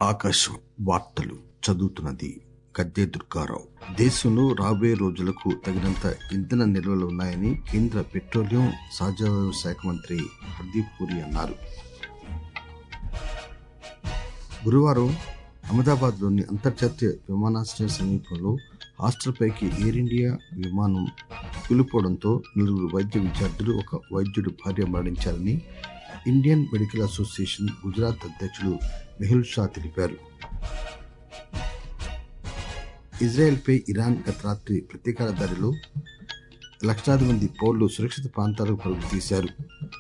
ఆకాశం వార్తలు చదువుతున్నది గద్దె దుర్గారావు దేశంలో రాబోయే రోజులకు తగినంత ఇంధన నిల్వలు ఉన్నాయని కేంద్ర పెట్రోలియం సహజవాయు శాఖ మంత్రి హర్దీప్ పూరి అన్నారు గురువారం అహ్మదాబాద్లోని అంతర్జాతీయ విమానాశ్రయం సమీపంలో హాస్టల్పైకి ఎయిర్ ఇండియా విమానం కూలిపోవడంతో నలుగురు వైద్య విద్యార్థులు ఒక వైద్యుడు భార్య మరణించారని ఇండియన్ మెడికల్ అసోసియేషన్ గుజరాత్ అధ్యక్షుడు మెహుల్ షా తెలిపారు ఇజ్రాయెల్పై ఇరాన్ గత రాత్రి ప్రతీకార దాడిలో లక్షలాది మంది పౌరులు సురక్షిత ప్రాంతాలకు పరుగు తీశారు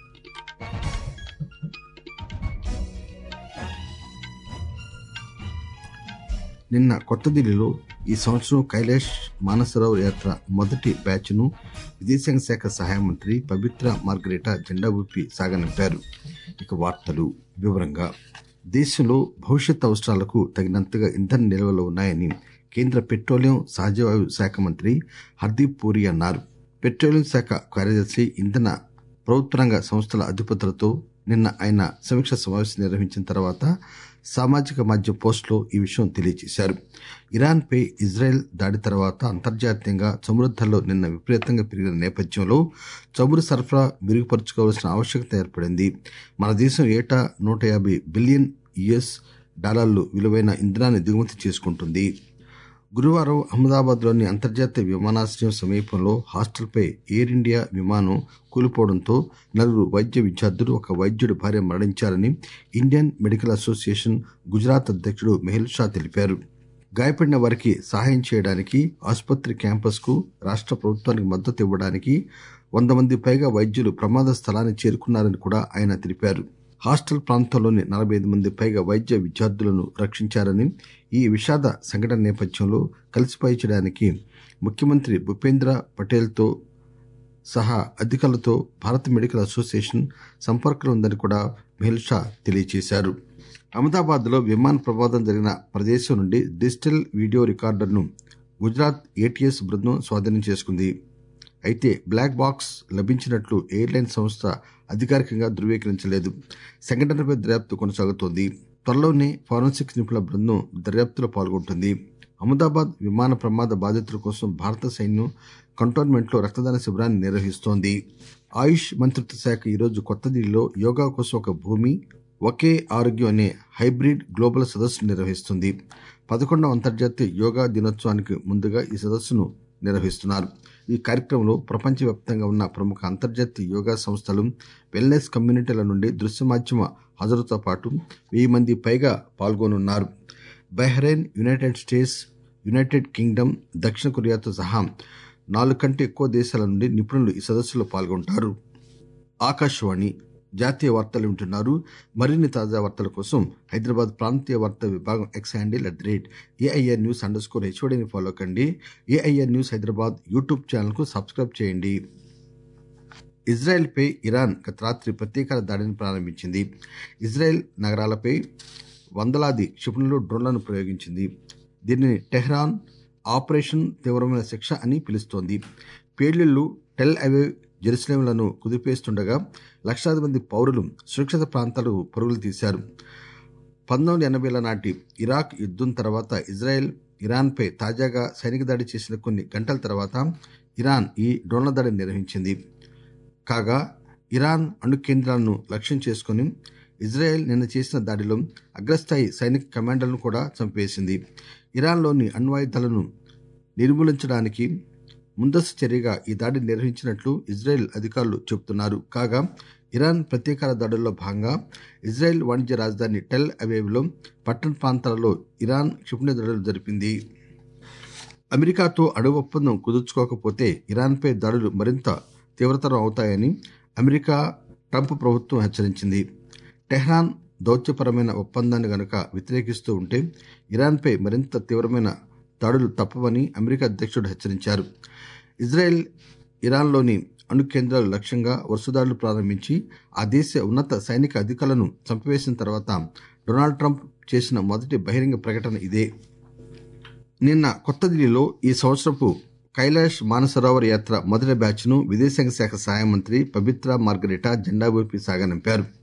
నిన్న కొత్త ఢిల్లీలో ఈ సంవత్సరం కైలాష్ మానసరోవర్ యాత్ర మొదటి బ్యాచ్ను విదేశాంగ శాఖ సహాయ మంత్రి పవిత్ర మార్గరేటా జెండా ఊపి సాగనంపారు ఇక వార్తలు వివరంగా దేశంలో భవిష్యత్ అవసరాలకు తగినంతగా ఇంధన నిల్వలు ఉన్నాయని కేంద్ర పెట్రోలియం సహజవాయు శాఖ మంత్రి హర్దీప్ పూరి అన్నారు పెట్రోలియం శాఖ కార్యదర్శి ఇంధన ప్రభుత్వ రంగ సంస్థల అధిపతులతో నిన్న ఆయన సమీక్ష సమావేశం నిర్వహించిన తర్వాత సామాజిక మాధ్యమ పోస్టులో ఈ విషయం తెలియజేశారు ఇరాన్పై ఇజ్రాయెల్ దాడి తర్వాత అంతర్జాతీయంగా చమురు ధరలు నిన్న విపరీతంగా పెరిగిన నేపథ్యంలో చమురు సరఫరా మెరుగుపరుచుకోవాల్సిన ఆవశ్యకత ఏర్పడింది మన దేశం ఏటా నూట యాభై బిలియన్ యుఎస్ డాలర్లు విలువైన ఇంధనాన్ని దిగుమతి చేసుకుంటుంది గురువారం అహ్మదాబాద్లోని అంతర్జాతీయ విమానాశ్రయం సమీపంలో హాస్టల్పై ఎయిర్ ఇండియా విమానం కూలిపోవడంతో నలుగురు వైద్య విద్యార్థులు ఒక వైద్యుడి భార్య మరణించారని ఇండియన్ మెడికల్ అసోసియేషన్ గుజరాత్ అధ్యక్షుడు మెహుల్ షా తెలిపారు గాయపడిన వారికి సహాయం చేయడానికి ఆసుపత్రి క్యాంపస్ కు రాష్ట్ర ప్రభుత్వానికి మద్దతు ఇవ్వడానికి వంద మంది పైగా వైద్యులు ప్రమాద స్థలాన్ని చేరుకున్నారని కూడా ఆయన తెలిపారు హాస్టల్ ప్రాంతంలోని నలభై ఐదు మంది పైగా వైద్య విద్యార్థులను రక్షించారని ఈ విషాద సంఘటన నేపథ్యంలో కలిసి పనిచేయడానికి ముఖ్యమంత్రి భూపేంద్ర పటేల్తో సహా అధికారులతో భారత మెడికల్ అసోసియేషన్ సంపర్కంలో ఉందని కూడా మెహుల్ షా తెలియజేశారు అహ్మదాబాద్లో విమాన ప్రమాదం జరిగిన ప్రదేశం నుండి డిజిటల్ వీడియో రికార్డర్ను గుజరాత్ ఏటీఎస్ బృందం స్వాధీనం చేసుకుంది అయితే బ్లాక్ బాక్స్ లభించినట్లు ఎయిర్లైన్ సంస్థ అధికారికంగా ధృవీకరించలేదు సంఘటనపై దర్యాప్తు కొనసాగుతోంది త్వరలోనే ఫారెన్సిక్ నిపుణుల బృందం దర్యాప్తులో పాల్గొంటుంది అహ్మదాబాద్ విమాన ప్రమాద బాధితుల కోసం భారత సైన్యం కంటోన్మెంట్లో రక్తదాన శిబిరాన్ని నిర్వహిస్తోంది ఆయుష్ మంత్రిత్వ శాఖ ఈరోజు కొత్త ఢిల్లీలో యోగా కోసం ఒక భూమి ఒకే ఆరోగ్యం అనే హైబ్రిడ్ గ్లోబల్ సదస్సు నిర్వహిస్తుంది పదకొండవ అంతర్జాతీయ యోగా దినోత్సవానికి ముందుగా ఈ సదస్సును నిర్వహిస్తున్నారు ఈ కార్యక్రమంలో ప్రపంచవ్యాప్తంగా ఉన్న ప్రముఖ అంతర్జాతీయ యోగా సంస్థలు వెల్నెస్ కమ్యూనిటీల నుండి దృశ్య మాధ్యమ హాజరుతో పాటు వెయ్యి మంది పైగా పాల్గొనున్నారు Bahrain United States United Kingdom దక్షిణ కొరియాతో సహా నాలుగు కంటే ఎక్కువ దేశాల నుండి నిపుణులు ఈ సదస్సులో పాల్గొంటారు ఆకాశవాణి జాతీయ వార్తలు వింటున్నారు మరిన్ని తాజా వార్తల కోసం హైదరాబాద్ ప్రాంతీయ వార్తా విభాగం X handle at the rate AIR news under score హెచ్ఓడిని ఫాలో కండి ఏఐఆర్ న్యూస్ హైదరాబాద్ యూట్యూబ్ ఛానల్కు సబ్స్క్రైబ్ చేయండి ఇజ్రాయెల్పై ఇరాన్ గత రాత్రి ప్రతీకార దాడిని ప్రారంభించింది ఇజ్రాయెల్ నగరాలపై వందలాది క్షిపణులు డ్రోన్లను ప్రయోగించింది దీనిని టెహ్రాన్ ఆపరేషన్ తీవ్రమైన శిక్ష అని పిలుస్తోంది పేలుళ్లు టెల్ అవేవ్ జెరూసలేంలను కుదిపేస్తుండగా లక్షలాది మంది పౌరులు సురక్షిత ప్రాంతాలకు పరుగులు తీశారు పంతొమ్మిది వందల ఎనభైల నాటి ఇరాక్ యుద్ధం తర్వాత ఇజ్రాయెల్ ఇరాన్పై తాజాగా సైనిక దాడి చేసిన కొన్ని గంటల తర్వాత ఇరాన్ ఈ డ్రోన్ల దాడిని నిర్వహించింది కాగా ఇరాన్ అణు కేంద్రాలను లక్ష్యం చేసుకుని ఇజ్రాయెల్ నిన్న చేసిన దాడిలో అగ్రస్థాయి సైనిక కమాండర్లను కూడా చంపేసింది ఇరాన్లోని అణ్వాయుధాలను నిర్మూలించడానికి ముందస్తు చర్యగా ఈ దాడి నిర్వహించినట్లు ఇజ్రాయెల్ అధికారులు చెబుతున్నారు కాగా ఇరాన్ ప్రతీకార దాడుల్లో భాగంగా ఇజ్రాయెల్ వాణిజ్య రాజధాని టెల్ అవేవ్లో పట్టణ ప్రాంతాలలో ఇరాన్ క్షిపణి దాడులు జరిపింది అమెరికాతో అణు ఒప్పందం కుదుర్చుకోకపోతే ఇరాన్పై దాడులు మరింత తీవ్రతరం అవుతాయని అమెరికా ట్రంప్ ప్రభుత్వం హెచ్చరించింది టెహ్రాన్ దౌత్యపరమైన ఒప్పందాన్ని గనుక వ్యతిరేకిస్తూ ఉంటే ఇరాన్పై మరింత తీవ్రమైన దాడులు తప్పవని అమెరికా అధ్యక్షుడు హెచ్చరించారు ఇజ్రాయెల్ ఇరాన్లోని అణు కేంద్రాలు లక్ష్యంగా వరుస దాడులు ప్రారంభించి ఆ దేశ ఉన్నత సైనిక అధికారులను చంపివేసిన తర్వాత డొనాల్డ్ ట్రంప్ చేసిన మొదటి బహిరంగ ప్రకటన ఇదే నిన్న కొత్త ఢిల్లీలో ఈ సంవత్సరపు కైలాష్ మానసరోవర్ యాత్ర మొదటి బ్యాచ్ను విదేశాంగ శాఖ సహాయ మంత్రి పవిత్ర మార్గరేటా జెండా ఊపి సాగనంపారు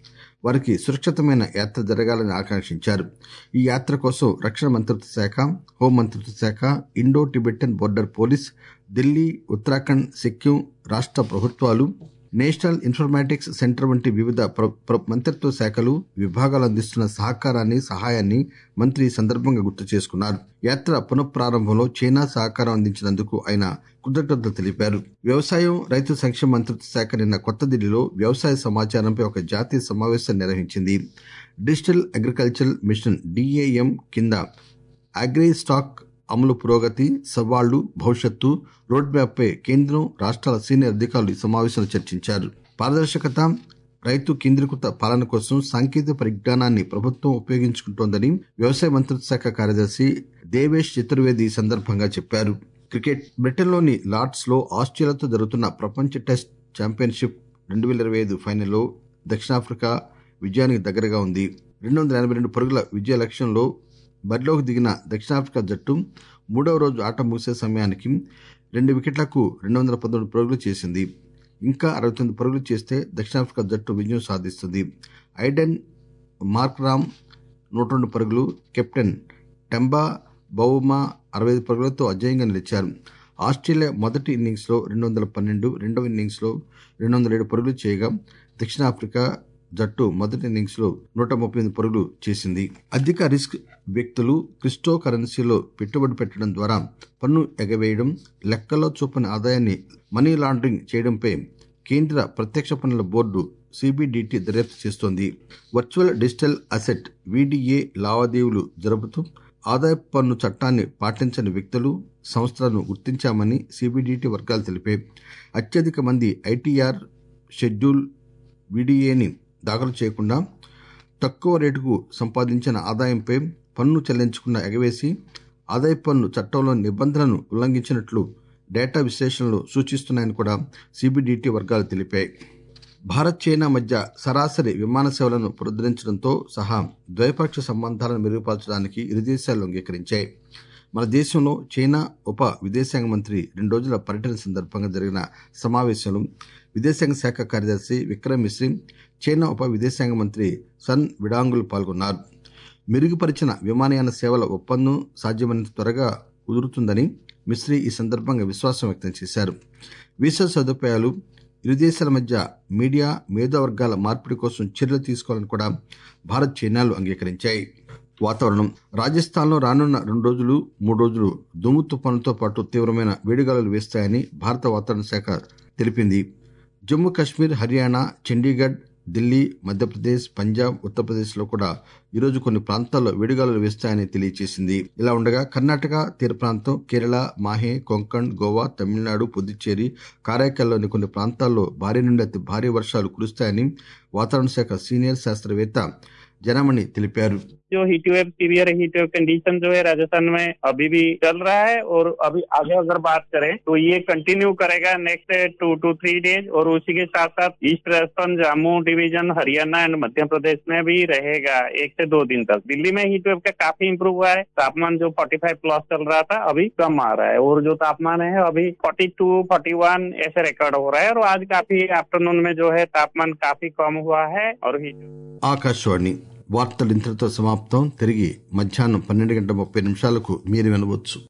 వారికి సురక్షితమైన యాత్ర జరగాలని ఆకాంక్షించారు ఈ యాత్ర కోసం రక్షణ మంత్రిత్వ శాఖ హోం మంత్రిత్వ శాఖ Indo Tibetan border police Delhi Uttarakhand Sikkim రాష్ట్ర ప్రభుత్వాలు నేషనల్ ఇన్ఫర్మాటిక్స్ సెంటర్ వంటి వివిధ ప్ర- ప్ర- మంత్రిత్వ శాఖలు విభాగాలు అందిస్తున్న సహకారాన్ని సహాయాన్ని మంత్రి ఈ సందర్భంగా గుర్తు చేసుకున్నారు యాత్ర పునఃప్రారంభంలో చైనా సహకారం అందించినందుకు ఆయన కృతజ్ఞతలు తెలిపారు వ్యవసాయం రైతు సంక్షేమ మంత్రిత్వ శాఖ నిన్న కొత్త ఢిల్లీలో వ్యవసాయ సమాచారంపై ఒక జాతీయ సమావేశం నిర్వహించింది డిజిటల్ అగ్రికల్చర్ మిషన్ డిఏఎం కింద అగ్రి స్టాక్ అమలు పురోగతి సవాళ్లు భవిష్యత్తు రోడ్ మ్యాప్పై కేంద్రం రాష్ట్రాల సీనియర్ అధికారులు ఈ సమావేశంలో చర్చించారు పారదర్శకత రైతు కేంద్రీకృత పాలన కోసం సాంకేతిక పరిజ్ఞానాన్ని ప్రభుత్వం ఉపయోగించుకుంటోందని వ్యవసాయ మంత్రిత్వ శాఖ కార్యదర్శి దేవేష్ చతుర్వేది ఈ సందర్భంగా చెప్పారు క్రికెట్ బ్రిటన్లోని లార్డ్స్ లో ఆస్ట్రేలియాతో జరుగుతున్న ప్రపంచ టెస్ట్ ఛాంపియన్షిప్ రెండు వేల ఇరవై ఐదు ఫైనల్లో దక్షిణాఫ్రికా విజయానికి దగ్గరగా ఉంది రెండు వందల ఎనభై రెండు పరుగుల విజయ లక్ష్యంలో బరిలోకి దిగిన దక్షిణాఫ్రికా జట్టు మూడవ రోజు ఆట ముగిసే సమయానికి రెండు వికెట్లకు రెండు వందల పంతొమ్మిది పరుగులు చేసింది ఇంకా అరవై తొమ్మిది పరుగులు చేస్తే దక్షిణాఫ్రికా జట్టు విజయం సాధిస్తుంది ఐడెన్ మార్క్రామ్ నూట రెండు పరుగులు కెప్టెన్ టెంబా బౌమా అరవై ఐదు పరుగులతో అజేయంగా నిలిచారు ఆస్ట్రేలియా మొదటి ఇన్నింగ్స్లో రెండు వందల పన్నెండు రెండవ ఇన్నింగ్స్లో రెండు వందల ఏడు పరుగులు చేయగా దక్షిణాఫ్రికా జట్టు మొదటి ఇన్నింగ్స్లో నూట ముప్పై ఎనిమిది పరుగులు చేసింది అధిక రిస్క్ వ్యక్తులు క్రిప్టో కరెన్సీలో పెట్టుబడి పెట్టడం ద్వారా పన్ను ఎగవేయడం లెక్కలో చూపని ఆదాయాన్ని మనీ లాండరింగ్ చేయడంపై కేంద్ర ప్రత్యక్ష పన్నుల బోర్డు సిబిడిటి దర్యాప్తు చేస్తోంది వర్చువల్ డిజిటల్ అసెట్ వీడిఏ లావాదేవీలు జరుపుతూ ఆదాయపు పన్ను చట్టాన్ని పాటించని వ్యక్తులు సంస్థలను గుర్తించామని సిబిడిటి వర్గాలు తెలిపాయి అత్యధిక మంది ఐటీఆర్ షెడ్యూల్ వీడిఏని దాఖలు చేయకుండా తక్కువ రేటుకు సంపాదించిన ఆదాయంపై పన్ను చెల్లించకుండా ఎగవేసి ఆదాయ పన్ను చట్టంలోని నిబంధనలను ఉల్లంఘించినట్లు డేటా విశ్లేషణలు సూచిస్తున్నాయని కూడా సిబిడిటి వర్గాలు తెలిపాయి భారత్ చైనా మధ్య సరాసరి విమాన సేవలను పునరుద్ధరించడంతో సహా ద్వైపాక్షిక సంబంధాలను మెరుగుపరచడానికి ఇరు దేశాలు అంగీకరించాయి మన దేశంలో చైనా ఉప విదేశాంగ మంత్రి రెండు రోజుల పర్యటన సందర్భంగా జరిగిన సమావేశంలో విదేశాంగ శాఖ కార్యదర్శి విక్రమ్ మిశ్రీ చైనా ఉప విదేశాంగ మంత్రి సన్ విడాంగులు పాల్గొన్నారు మెరుగుపరిచిన విమానయాన సేవల ఒప్పందం సాధ్యమైనంత త్వరగా కుదురుతుందని మిశ్రీ ఈ సందర్భంగా విశ్వాసం వ్యక్తం చేశారు వీసా సదుపాయాలు ఇరు దేశాల మధ్య మీడియా మేధావర్గాల మార్పిడి కోసం చర్యలు తీసుకోవాలని కూడా భారత్ చైనాలు అంగీకరించాయి వాతావరణం రాజస్థాన్లో రానున్న రెండు రోజులు మూడు రోజులు దుమ్ము తుఫానుతో పాటు తీవ్రమైన వేడిగాలులు వీస్తాయని భారత వాతావరణ శాఖ తెలిపింది జమ్మూ కాశ్మీర్ హర్యానా చండీగఢ్ ఢిల్లీ మధ్యప్రదేశ్ పంజాబ్ ఉత్తరప్రదేశ్లో కూడా ఈరోజు కొన్ని ప్రాంతాల్లో వేడిగాలులు వీస్తాయని తెలియజేసింది ఇలా ఉండగా కర్ణాటక తీర ప్రాంతం కేరళ మాహే కొంకణ్ గోవా తమిళనాడు పుదుచ్చేరి కారైకల్లోని కొన్ని ప్రాంతాల్లో భారీ నుండి అతి భారీ వర్షాలు కురుస్తాయని వాతావరణ శాఖ సీనియర్ శాస్త్రవేత్త జనమణి తెలిపారు जो heat wave severe heat wave condition जो है राजस्थान में अभी भी चल रहा है और अभी आगे अगर बात करें तो ये कंटिन्यू करेगा next two to three days और उसी के साथ साथ east Rajasthan Jammu division Haryana and Madhya Pradesh में भी रहेगा एक से दो दिन तक दिल्ली में हीट वेव का काफी इंप्रूव हुआ है तापमान जो 45 प्लस चल रहा था अभी कम आ रहा है और जो तापमान है अभी 42 41 ऐसे रिकॉर्ड हो रहा है और आज काफी आफ्टरनून में जो है तापमान काफी कम हुआ है और हीट ఆకాశవాణి వార్తలు ఇంతటితో సమాప్తం తిరిగి మధ్యాహ్నం పన్నెండు గంటల ముప్పై నిమిషాలకు మీరు వినవచ్చు